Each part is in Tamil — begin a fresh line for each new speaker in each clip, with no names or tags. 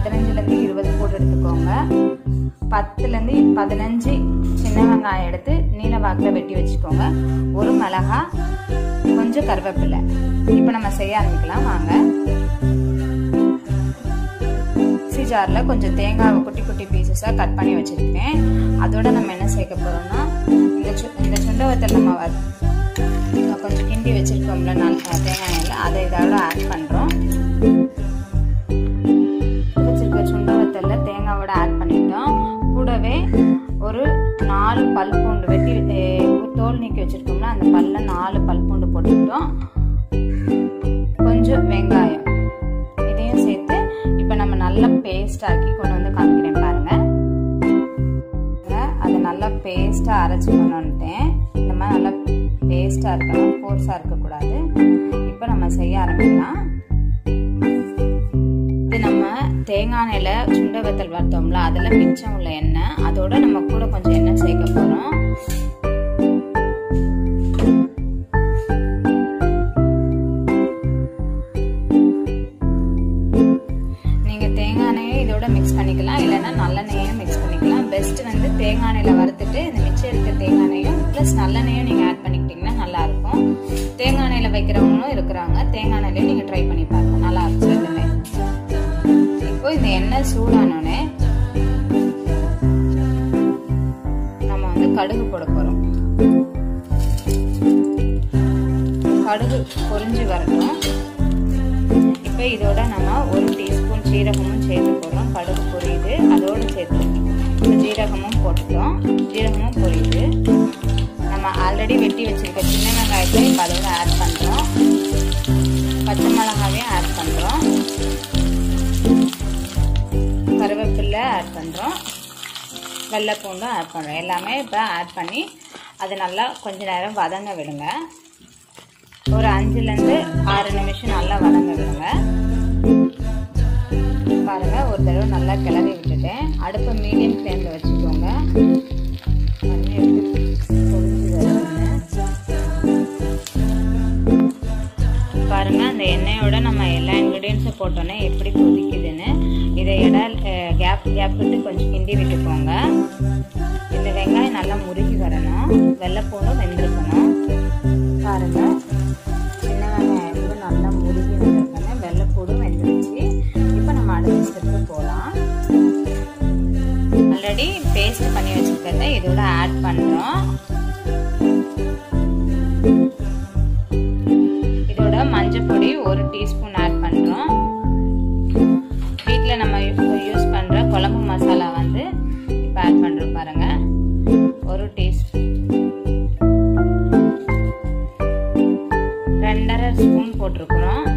பதினஞ்சுலேருந்து இருபது பூண்டு எடுத்துக்கோங்க பத்துலேருந்து பதினஞ்சு சின்ன வெங்காயம் எடுத்து நீல வாக்கில் வெட்டி வச்சுக்கோங்க ஒரு மிளகா கொஞ்சம் கருவேப்பிலை இப்போ நம்ம செய்ய ஆரம்பிக்கலாம் வாங்க மிக்ஸி ஜாரில் கொஞ்சம் தேங்காவை குட்டி குட்டி பீசஸாக கட் பண்ணி வச்சுருக்கேன் அதோட நம்ம என்ன சேர்க்க போகிறோம்னா இந்த சு இந்த சுண்டவத்தில் நம்ம வ கொஞ்சம் கிண்டி வச்சுருக்கோம்ல நான் தேங்காய் எண்ணெயில் அதை இதோட ஆட் பண்ணுறோம் வச்சுருக்க சுண்டவத்தில் தேங்காவோட ஆட் பண்ணிட்டோம் கூடவே ஒரு நாலு பல் பூண்டு வெட்டி தோல் நீக்கி வச்சுருக்கோம்ல அந்த பல்ல நாலு பல் பூண்டு போட்டுக்கிட்டோம் கொஞ்சம் வெங்காயம் இதையும் சேர்த்து இப்போ நம்ம நல்லா பேஸ்ட் ஆக்கி கொண்டு வந்து காமிக்கிறேன் பாருங்க அதை நல்லா பேஸ்ட்டாக அரைச்சி கொண்டு வந்துட்டேன் இந்த மாதிரி நல்லா பேஸ்ட்டாக இருக்கணும் ஃபோர்ஸாக இருக்கக்கூடாது இப்போ நம்ம செய்ய ஆரம்பிக்கலாம் இது நம்ம தேங்காய் எண்ணெயில் சுண்ட வத்தல் வறுத்தோம்ல அதில் மிச்சம் உள்ள எண்ணெய் அதோட நம்ம கூட கொஞ்சம் எண்ணெய் சேர்க்க போகிறோம் நீங்கள் தேங்காய் எண்ணெயை இதோட மிக்ஸ் பண்ணிக்கலாம் இல்லைன்னா நல்லெண்ணெயும் மிக்ஸ் பண்ணிக்கலாம் பெஸ்ட் வந்து தேங்காய் எண்ணெயில் வறுத்துட்டு இந்த மிச்சம் இருக்க தேங்காய் எண்ணெயும் ப்ளஸ் நல்லெண்ணெயும் நீங்கள் ஆட் பண்ணிக்கிட்டிங்கன்னா நல்லாயிருக்கும் தேங்காய் எண்ணெயில் வைக்கிறவங்களும் இருக்கிறாங்க தேங்காய் எண்ணெயிலையும் நீங்கள் ட்ரை பண்ணி பாருங்க நல்லா இருக்கும் ரெண்டுமே இப்போ இந்த எண்ணெய் சூடானோடனே நம்ம வந்து கடுகு போட போகிறோம் கடுகு பொரிஞ்சு வரட்டும் இப்போ இதோட நம்ம ஒரு டீஸ்பூன் சீரகமும் சேர்த்து போடுறோம் கடுகு பொரியுது அதோடு சேர்த்து ஜீரகமும் போட்டுட்டோம் ஜீரகமும் பொரியுது நம்ம ஆல்ரெடி வெட்டி வச்சிருக்க சின்ன வெங்காயத்தை இப்போ அதோட ஆட் பண்ணுறோம் பச்சை மிளகாவையும் ஆட் பண்ணுறோம் கருவேப்பிலை ஆட் பண்ணுறோம் வெள்ளை பூண்டும் ஆட் பண்ணுறோம் எல்லாமே இப்போ ஆட் பண்ணி அது நல்லா கொஞ்ச நேரம் வதங்க விடுங்க ஒரு அஞ்சுலேருந்து ஆறு நிமிஷம் நல்லா வதங்க விடுங்க பாருங்க ஒரு தடவை நல்லா கிளறி விட்டுட்டேன் அடுப்பை மீடியம் ஃப்ளேமில் வச்சுக்கோங்க பாருங்க அந்த எண்ணெயோட நம்ம எல்லா இன்க்ரீடியன்ஸும் போட்டோன்னே எப்படி கொதிக்குதுன்னு இதை இட கேப் கேப் விட்டு கொஞ்சம் கிண்டி விட்டுக்கோங்க இந்த வெங்காயம் நல்லா முருகி வரணும் வெள்ளைப்பூண்டும் வெந்திருக்கணும் பாருங்க சின்ன வெங்காயம் வந்து நல்லா முருகி வந்திருக்கணும் வெள்ளைப்பூடும் வெந்துருச்சு இப்போ நம்ம அடுத்த ஸ்டெப்பு போகலாம் ஆல்ரெடி பேஸ்ட் பண்ணி வச்சுருக்கிறத இதோட ஆட் பண்ணுறோம் இதோட மஞ்சள் பொடி ஒரு டீஸ்பூன் ஆட் பண்ணுறோம் வீட்டில் நம்ம யூஸ் பண்ணுற குழம்பு மசாலா வந்து இப்போ ஆட் பண்ணுறோம் பாருங்கள் ஒரு டீஸ்பூன் ரெண்டரை ஸ்பூன் போட்டிருக்கிறோம்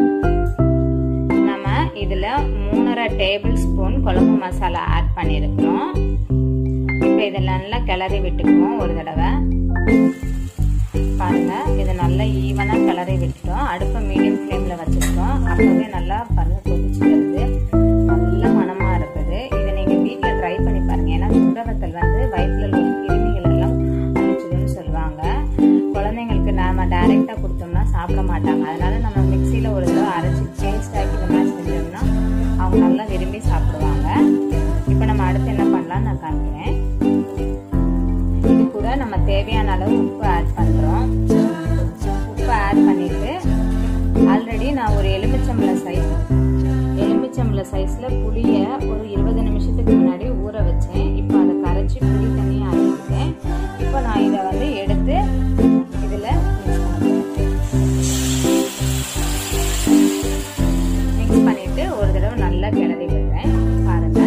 நம்ம இதில் மூணரை டேபிள் ஸ்பூன் குழம்பு மசாலா ஆட் பண்ணியிருக்கிறோம் இப்போ இதை நல்லா கிளறி விட்டுக்குவோம் ஒரு தடவை பாருங்க இதை நல்லா ஈவனாக கிளறி விட்டுட்டோம் அடுப்பை மீடியம் ஃப்ளேமில் வச்சுருக்கோம் அப்போவே நல்லா பாருங்க கொதிச்சு வருது நல்ல மனமாக இருக்குது இதை நீங்கள் வீட்டில் ட்ரை பண்ணி பாருங்கள் ஏன்னா சுண்டவத்தல் வந்து வயிற்றில் உள்ள கிருமிகள் எல்லாம் அழிச்சிடும்னு சொல்லுவாங்க குழந்தைங்களுக்கு நாம டைரெக்டாக கொடுத்தோம்னா சாப்பிட மாட்டாங்க அதனால நம்ம மிக்சியில் ஒரு தடவை அரைச்சி பேஸ்ட் ஆக்கி இந்த மாதிரி செஞ்சோம்னா அவங்க நல்லா விரும்பி சாப்பிடுவாங்க இப்போ நம்ம அடுத்து என்ன பண்ணலாம்னு நான் காமிக்கிறேன் இது கூட நம்ம தேவையான அளவு உப்பு ஆட் பண்ணுறோம் உப்பு ஆட் பண்ணிட்டு ஆல்ரெடி நான் ஒரு எலுமிச்சம்பழ சைஸ் எலுமிச்சம்பழ சைஸில் புளியை ஒரு இருபது நிமிஷத்துக்கு முன்னாடி ஊற வச்சேன் இப்போ அதை கரைச்சி புளி தண்ணியை ஆக்கிக்கிட்டேன் இப்போ நான் இதை வந்து எடுத்து இதில் மிக்ஸ் பண்ணிட்டு ஒரு தடவை நல்லா கிளறி விடுறேன் பாருங்க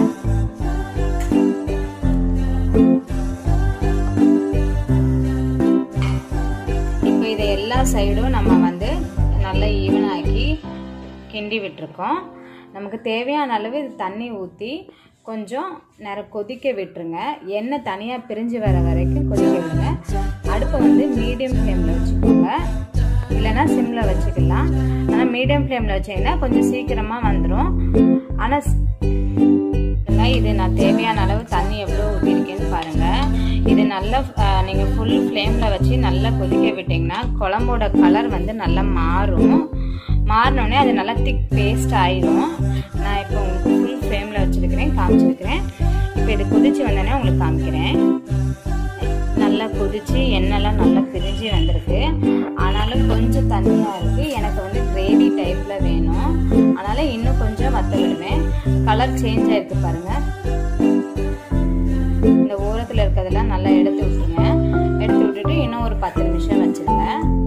இப்போ இதை எல்லா சைடும் நம்ம வந்து நல்லா ஈவனாக்கி கிண்டி விட்டுருக்கோம் நமக்கு தேவையான அளவு இது தண்ணி ஊற்றி கொஞ்சம் நேரம் கொதிக்க விட்டுருங்க எண்ணெய் தனியாக பிரிஞ்சு வர வரைக்கும் கொதிக்க விடுங்க அடுப்பை வந்து மீடியம் ஃப்ளேமில் வச்சுக்கோங்க இல்லைன்னா சிம்மில் வச்சுக்கலாம் ஆனால் மீடியம் ஃப்ளேமில் வச்சிங்கன்னா கொஞ்சம் சீக்கிரமாக வந்துடும் ஆனால் இது நான் தேவையான அளவு தண்ணி எவ்வளோ ஊற்றிருக்கேன்னு பாருங்கள் இது நல்லா நீங்கள் ஃபுல் ஃப்ளேமில் வச்சு நல்லா கொதிக்க விட்டிங்கன்னா குழம்போட கலர் வந்து நல்லா மாறும் மாறினோடனே அது நல்லா திக் பேஸ்ட் ஆயிரும் நான் இப்போ உங்களுக்கு ஃபுல் ஃப்ளேம் காமிச்சிருக்கிறேன் இப்போ இது கொதிச்சு வந்தோடனே உங்களுக்கு காமிக்கிறேன் நல்லா கொதிச்சு எண்ணெய்லாம் நல்லா பிரிஞ்சு வந்திருக்கு ஆனாலும் கொஞ்சம் தண்ணியாக இருக்குது எனக்கு வந்து கிரேவி டைப்பில் வேணும் அதனால் இன்னும் கொஞ்சம் வத்த விடுவேன் கலர் சேஞ்ச் ஆயிருக்கு பாருங்கள் இந்த ஓரத்தில் இருக்கிறதெல்லாம் நல்லா எடுத்து விட்டுருங்க எடுத்து விட்டுட்டு இன்னும் ஒரு பத்து நிமிஷம் வச்சுருங்க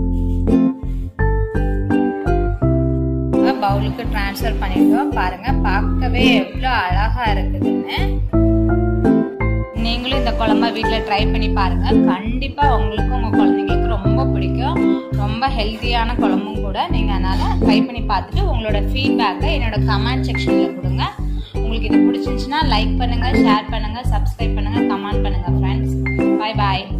பவுலுக்கு ட்ரான்ஸ்ஃபர் பண்ணிட்டோம் பாருங்க பார்க்கவே எவ்வளோ அழகா இருக்குதுன்னு நீங்களும் இந்த குழம்ப வீட்டில் ட்ரை பண்ணி பாருங்க கண்டிப்பா உங்களுக்கும் உங்க குழந்தைங்களுக்கு ரொம்ப பிடிக்கும் ரொம்ப ஹெல்த்தியான குழம்பும் கூட நீங்க அதனால ட்ரை பண்ணி பார்த்துட்டு உங்களோட ஃபீட்பேக்கை என்னோட கமெண்ட் செக்ஷன்ல கொடுங்க உங்களுக்கு இது பிடிச்சிருந்துச்சுன்னா லைக் பண்ணுங்க ஷேர் பண்ணுங்க சப்ஸ்கிரைப் பண்ணுங்க கமெண்ட் பண்ணுங்க ஃப்ரெண்ட்ஸ் பாய் பாய்